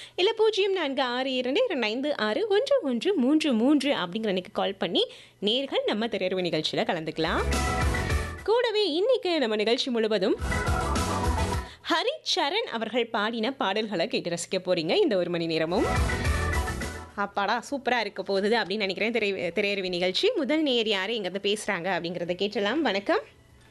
இல்லை பூஜ்ஜியம் நான்கு ஆறு இரண்டு இரண்டு ஐந்து ஆறு ஒன்று ஒன்று மூன்று மூன்று அப்படிங்கிற எனக்கு கால் பண்ணி நேர்கள் நம்ம திரையரவு நிகழ்ச்சியில் கலந்துக்கலாம் கூடவே இன்னைக்கு நம்ம நிகழ்ச்சி முழுவதும் ஹரி சரண் அவர்கள் பாடின பாடல்களை கேட்டு ரசிக்க போறீங்க இந்த ஒரு மணி நேரமும் அப்பாடா சூப்பராக இருக்க போகுது அப்படின்னு நினைக்கிறேன் திரை திரையரவி நிகழ்ச்சி முதல் நேர் யார் எங்கிருந்து பேசுகிறாங்க அப்படிங்கிறத கேட்டலாம் வணக்கம்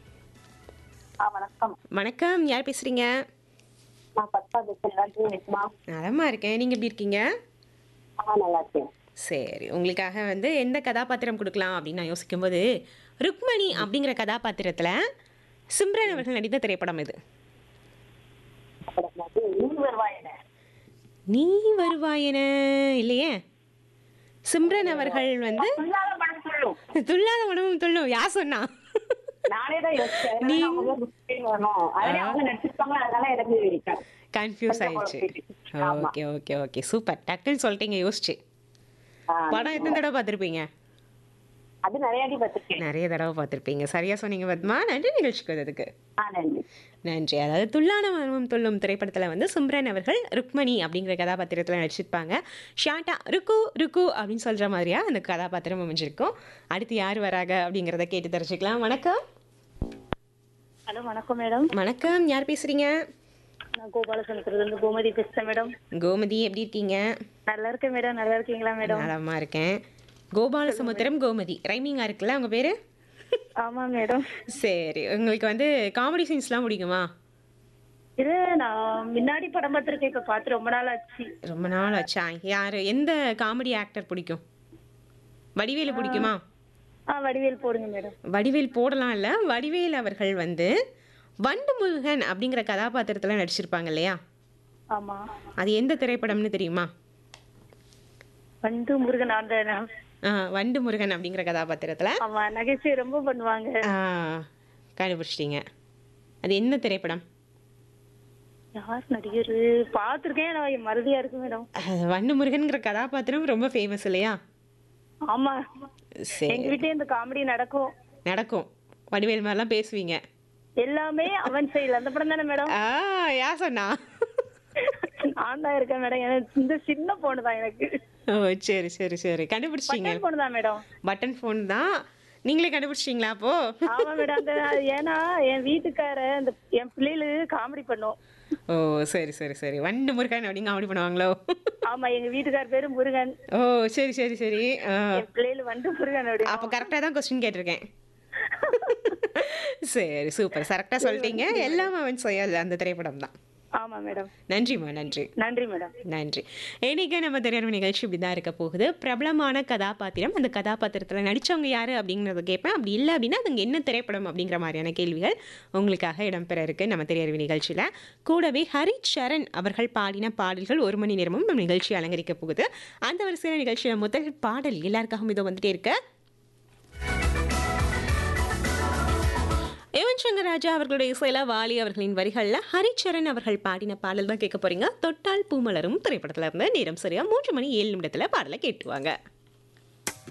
ஆ வணக்கம் வணக்கம் யார் பேசுகிறீங்க நான் பத்தா பேசுறேன் நலமா இருக்கேன் நீங்கள் எப்படி இருக்கீங்க ஆ நல்லா இருக்கேன் சரி உங்களுக்காக வந்து எந்த கதாபாத்திரம் கொடுக்கலாம் அப்படின்னு நான் யோசிக்கும்போது ருக்மணி அப்படிங்கிற கதாபாத்திரத்தில் சிம்ரன் அவர்கள் நடித்த திரைப்படம் இது அப்புறம் வந்து நீ வருவாயின நீ வருவாயென இல்லையே சிம்ரன் அவர்கள் வந்து சொல்லாத படம் சொல்லும் துள்ளாத மனமும் துள்ளும் யார் சொன்னா நானே தான் யோசிச்சேன் அதனால அவங்க தான் book வரணும் அதனால அவங்க நடிச்சிருப்பாங்க அதனால எனக்கு கன்ஃபியூஸ் ஆயிடுச்சு ஆமா. ஓகே ஓகே ஓகே சூப்பர் டக்குன்னு சொல்லிட்டீங்க யோசிச்சு ஆ, படம் எத்தனை தடவை பார்த்துருப்பீங்க அது நிறைய அடி பார்த்துருக்கேன் நிறைய தடவை பார்த்துருப்பீங்க சரியா சொன்னீங்க பத்மா நன்றி நிகழ்ச்சிக்கு வந்ததுக்கு ஆ நன்றி நன்றி அதாவது துள்ளான மர்மம் துள்ளும் திரைப்படத்தில் வந்து சிம்ரன் அவர்கள் ருக்மணி அப்படிங்கிற கதாபாத்திரத்தில் நடிச்சிருப்பாங்க ஷாட்டா ருக்கு ருக்கு அப்படின்னு சொல்கிற மாதிரியா அந்த கதாபாத்திரம் அமைஞ்சிருக்கும் அடுத்து யார் வராங்க அப்படிங்கிறத கேட்டு தெரிஞ்சுக்கலாம் வணக்கம் ஹலோ வணக்கம் மேடம் வணக்கம் யார் பேசுகிறீங்க நான் கோபாலசமுத்திரத்துல இருந்து கோமதி பேசுறேன் மேடம் கோமதி எப்படி இருக்கீங்க நல்லா இருக்கேன் மேடம் நல்லா இருக்கீங்களா மேடம் நலமா இருக்கேன் கோபாலசமுத்திரம் கோமதி ரைமிங்காக இருக்குல்ல உங்கள் பேர் ஆமா மேடம் சரி உங்களுக்கு வந்து காமெடி சீன்ஸ்லாம் பிடிக்குமா இது நான் முன்னாடி படம் பார்த்துருக்கேன் இப்ப பார்த்து ரொம்ப நாள் ஆச்சு ரொம்ப நாள் ஆச்சா யார் எந்த காமெடி ஆக்டர் பிடிக்கும் வடிவேலு பிடிக்குமா ஆ வடிவேல் போடுங்க மேடம் வடிவேல் போடலாம் இல்லை வடிவேல் அவர்கள் வந்து வண்டு முருகன் அப்படிங்கிற கதாபாத்திரத்தில் நடிச்சிருப்பாங்க இல்லையா ஆமா அது எந்த திரைப்படம்னு தெரியுமா வந்து முருகன் அந்த ஆ, வண்டு முருகன் அப்படிங்கிற கதாபாத்திரத்தில் ஆமா நகைச்சுவை ரொம்ப பண்ணுவாங்க கண்டுபிடிச்சிட்டீங்க அது என்ன திரைப்படம் யார் நடிகர் பார்த்துருக்கேன் நான் மறதியா இருக்கு மேடம் அஹ், வண்டு முருகன்கிற கதாபாத்திரம் ரொம்ப ஃபேமஸ் இல்லையா ஆமா சரி எங்க வீட்லயே இந்த காமெடி நடக்கும் நடக்கும் வடிவேல் மாதிரிலாம் பேசுவீங்க எல்லாமே அவன் செயல் அந்த படம் தானே மேடம் ஆ யார் சொன்னா நான் தான் இருக்கேன் மேடம் எனக்கு இந்த சின்ன பொண்ணு தான் எனக்கு ஓ சரி சரி சரி கண்டுபிடிச்சிட்டீங்க பட்டன் பொண்ணு தான் மேடம் பட்டன் ஃபோன் தான் நீங்களே கண்டுபிடிச்சிட்டீங்களா அப்போ ஆமா மேடம் அந்த ஏன்னா என் வீட்டுக்கார அந்த என் பிள்ளைகளு காமெடி பண்ணும் ஓ சரி சரி சரி வண்டு முருகன் அப்படிங்க அப்படி பண்ணுவாங்களோ ஆமா எங்க வீட்டுக்கார பேரு முருகன் ஓ சரி சரி சரி ஆ, என் பிள்ளைகளு வந்து முருகன் அப்படி அப்போ கரெக்டாக தான் கொஸ்டின் கேட்டிருக்கேன் சரி சூப்பர் கரெக்டாக சொல்லிட்டீங்க எல்லாம் அவன் செயல் அந்த திரைப்படம் தான் ஆமா மேடம் நன்றிம்மா நன்றி நன்றி மேடம் நன்றி இன்னைக்கு நம்ம திரையரங்கு நிகழ்ச்சி இப்படி தான் இருக்க போகுது பிரபலமான கதாபாத்திரம் அந்த கதாபாத்திரத்தில் நடித்தவங்க யார் அப்படிங்கிறத கேட்பேன் அப்படி இல்லை அப்படின்னா அதுங்க என்ன திரைப்படம் அப்படிங்கிற மாதிரியான கேள்விகள் உங்களுக்காக இடம்பெற இருக்கு நம்ம திரையரங்கு நிகழ்ச்சியில் கூடவே ஹரி சரண் அவர்கள் பாடின பாடல்கள் ஒரு மணி நேரமும் நம்ம நிகழ்ச்சி அலங்கரிக்க போகுது அந்த வரிசையில் நிகழ்ச்சியில் முதல் பாடல் எல்லாருக்காகவும் இதோ வந்துட்டே இருக்கு யுவன் சங்கர் ராஜா அவர்களுடைய இசையில வாலி அவர்களின் வரிகளில் ஹரிச்சரண் அவர்கள் பாடின பாடல் தான் கேட்க போறீங்க தொட்டால் பூமலரும் திரைப்படத்துல இருந்து நேரம் சரியா மூன்று மணி ஏழு நிமிடத்துல பாடலை கேட்டுவாங்க